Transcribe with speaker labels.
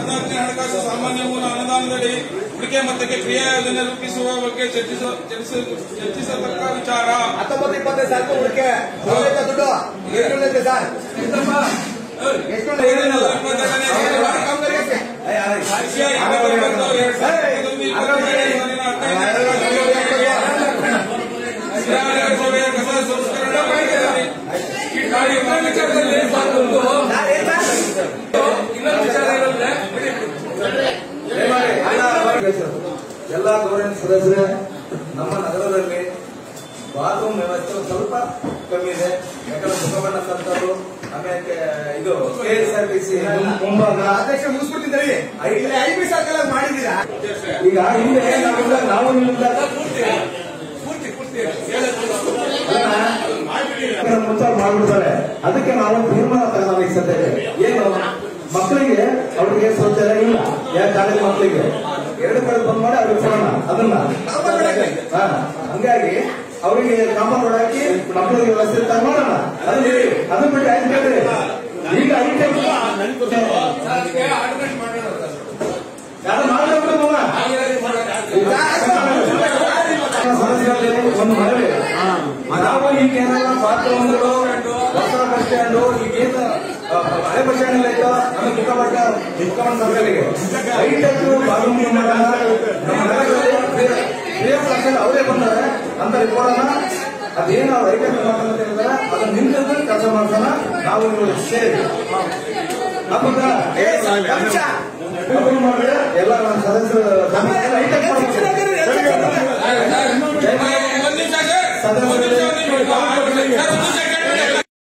Speaker 1: ಹದಿನಾಲ್ಕನೇ ಹಣಕಾಸು ಸಾಮಾನ್ಯ ಮೂಲ ಅನುದಾನದಡಿ ಉಳಿಕೆ ಮೊತ್ತಕ್ಕೆ ಕ್ರಿಯಾ ಯೋಜನೆ ರೂಪಿಸುವ ಬಗ್ಗೆ ಚರ್ಚಿಸ- ಚರ್ಚಿಸ- ಚರ್ಚಿಸತಕ್ಕ ವಿಚಾರ
Speaker 2: ಹತ್ತೊಂಬತ್ತು ಇಪ್ಪತ್ತೈದು ಸಾವಿರ ಉಳಿಕೆ ಎಷ್ಟೈತೆ ದುಡ್ಡು ಎಷ್ಟು ಉಳಿದೈತೆ ಸರ್ ಎಷ್ಟು ಉಳಿದೈತೆ?
Speaker 1: ಇಪ್ಪತ್ತೆರಡನೇ
Speaker 2: ಕಾಮಗಾರಿ ಎಷ್ಟು?
Speaker 1: ರಾಜ್ಯ ಇಪ್ಪತ್ತೊಂಬತ್ತು ಎರಡ್ ಸಾವಿರದ ಇಪ್ಪತ್ತೊಂದು ಇಪ್ಪತ್ತೆರಡನೇ ಸಾಲಿನ ಹದಿನೈದನೇ ಸಭೆಯ ಕಸ ಸಂಸ್ಕರಣಾ ಕಾರ್ಯಕ್ರಮದಲ್ಲಿ ಈ ಕಾರ್ಯಕ್ರಮದಲ್ಲಿ
Speaker 2: ಸರ್, ಏನ್ ಸರ್?
Speaker 3: ಎಲ್ಲ ಗೌರ್ಮೆಂಟ್ ಸದಸ್ಯರೇ ನಮ್ಮ ನಗರದಲ್ಲಿ ಬಾತ್ರೂಮ್ ವ್ಯವಸ್ಥೆ ಒಂದ್ ಸ್ವಲ್ಪ ಕಮ್ಮಿ ಇದೆ ಯಾಕಂದ್ರೆ ಮುಖಬಣ್ಣ ಕಟ್ಟಲು ಆಮೇಲೆ ಇದು K S R T C ಮುಂಭಾಗ
Speaker 2: ಅಧ್ಯಕ್ಷ ಮುಗಿಸ್ಬಿಡ್ತೀನಿ ತಡಿ. ಇಲ್ಲಿ ಐದು ಪೈಸೆ ಹಾಕಲ್ಲ ಮಾಡಿದ್ದೀರಾ
Speaker 3: ಈಗ ಹಿಂದೆ ನಾವೆಲ್ಲ ನಾವು ನಿಮ್ಮಿಂದ ಮುಂಚೆ ಮಾಡ್ಬಿಡ್ತಾರೆ ಅದಕ್ಕೆ ನಾವು ತೀರ್ಮಾನ ತಗೊಳ್ಳಿ ಸದ್ಯಕ್ಕೆ ಏನು ಮಕ್ಕಳಿಗೆ ಅವ್ರಿಗೆ ಶೌಚಾಲಯ ಇಲ್ಲ ಯಾವ ಕಾಲೇಜ್ ಮಕ್ಕಳಿಗೆ ಎರಡು ಕಡೆ ಬಂದ್ ಮಾಡಿ ಅವ್ರಿಗೆ ಕೊಡೋಣ ಅದನ್ನ ಹಾ, ಹಂಗಾಗಿ ಅವರಿಗೆ ಕಾಂಪೌಂಡ್ ಹಾಕಿ ಮಕ್ಕಳಿಗೆ ವ್ಯವಸ್ಥೆ ತ- ಮಾಡೋಣ ಅದನ್ನ ಹೇಳಿ ಅದನ್ನ ಬಿಟ್ಟು ಆಯ್ತು ಕೇಳ್ರಿ ಈಗ ಐತೆ ಯಾರು ಮಾಡ್ಬೇಕು ಮಗ? ಸದಸ್ಯರಲ್ಲಿ ಒಂದು ಮನವಿ ನಾವು ಈಗ ಏನಾರ ಬಾತ್ರೂಮ್ಗಳು ಹೊಸ ಬಸ್ ಸ್ಟ್ಯಾಂಡ್ ಈಗೇನು ಆ, ಹಳೆ ಬಸ್ ಸ್ಟ್ಯಾಂಡ್ ಎಲ್ಲ ಇತ್ತು ನಮಗೆ ಮುಖಬಟ್ಟ ಮುಖಮಂಡ ಸರ್ಕಾರಿಗೆ ಹೈಟೆಕ್ ಬಾತ್ರೂಮ್ ನಿರ್ಮಾಣ ನಮ್ಮ ನಗರದಲ್ಲಿ ಬೇರೆ ಸರ್ಕಾರ ಅವರೇ ಬಂದಾರೆ ಅಂತ ಕೊಡೋಣ ಅದೇನು ಅವ್ರು ಹೈಟೆಕ್ ಮಾಡ್ಕೊಂತ ಹೇಳಿದಾರೆ ಅದನ್ನ ನಿಂತಿದ್ದು ಕೆಲಸ ಮಾಡ್ಸೋಣ ನಾವು ನೀವು ಸೇರಿ ಹಬ್ಬದ
Speaker 2: ನಿಮಿಷ.
Speaker 3: ಎಲ್ಲ ನಮ್ಮ ಸದಸ್ಯರು ಹೈಟೆಕ್
Speaker 1: ಒಂದು ನಿಮಿಷ ಸರ್. ಒಂದು ನಿಮಿಷ, ಒಂದು ನಿಮಿಷ.